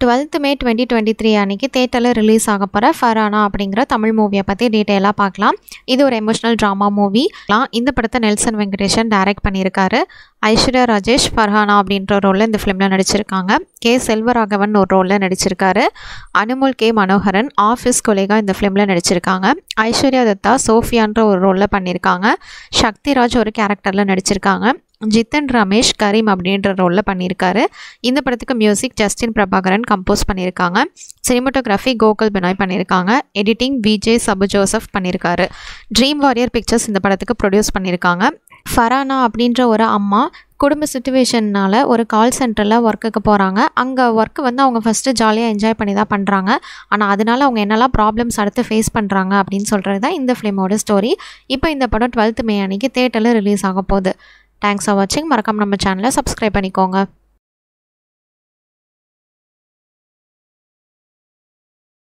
twelfth May twenty twenty three அன்றைக்கி தேட்டரில் release ஆக போகிற ஃபரானா அப்படிங்கிற தமிழ் மூவியை பற்றி டீட்டெயிலாக பார்க்கலாம் இது ஒரு எமோஷனல் ட்ராமா மூவி இந்த படத்தை நெல்சன் வெங்கடேஷன் டைரக்ட் பண்ணியிருக்காரு ஐஸ்வர்யா ராஜேஷ் ஃபர்ஹானா அப்படின்ற ரோலில் இந்த ஃபிலிமில் நடிச்சிருக்காங்க கே செல்வராகவன் ஒரு ரோலில் நடிச்சிருக்காரு அனுமுல் கே மனோகரன் ஆஃபீஸ் கொலேகா இந்த ஃபிலிமில் நடிச்சிருக்காங்க ஐஸ்வர்யா தத்தா சோஃபியான்ற ஒரு ரோலில் பண்ணியிருக்காங்க சக்திராஜ் ஒரு கேரக்டரில் நடிச்சிருக்காங்க ஜித்தன் ரமேஷ் கரீம் அப்படின்ற ரோலில் பண்ணியிருக்காரு இந்த படத்துக்கு மியூசிக் ஜஸ்டின் பிரபாகரன் கம்போஸ் பண்ணியிருக்காங்க சினிமோட்டோகிராஃபி கோகுல் பினாய் பண்ணியிருக்காங்க எடிட்டிங் விஜே சபு ஜோசப் பண்ணியிருக்காரு ட்ரீம் வாரியர் பிக்சர்ஸ் இந்த படத்துக்கு ப்ரொடியூஸ் பண்ணியிருக்காங்க ஃபரானா அப்படின்ற ஒரு அம்மா குடும்ப சுச்சுவேஷன்னால் ஒரு கால் சென்டரில் ஒர்க்குக்கு போகிறாங்க அங்கே ஒர்க்கு வந்து அவங்க ஃபஸ்ட்டு ஜாலியாக என்ஜாய் பண்ணி தான் பண்ணுறாங்க ஆனால் அதனால் அவங்க என்னெல்லாம் ப்ராப்ளம்ஸ் அடுத்து ஃபேஸ் பண்ணுறாங்க அப்படின்னு சொல்கிறது தான் இந்த ஃபிலிமோட ஸ்டோரி இப்போ இந்த படம் டுவெல்த் மே அன்னைக்கு தேட்டரில் ரிலீஸ் ஆக போகுது தேங்க்ஸ் ஃபார் வாட்சிங் மறக்காம நம்ம சேனலை சப்ஸ்கிரைப் பண்ணிக்கோங்க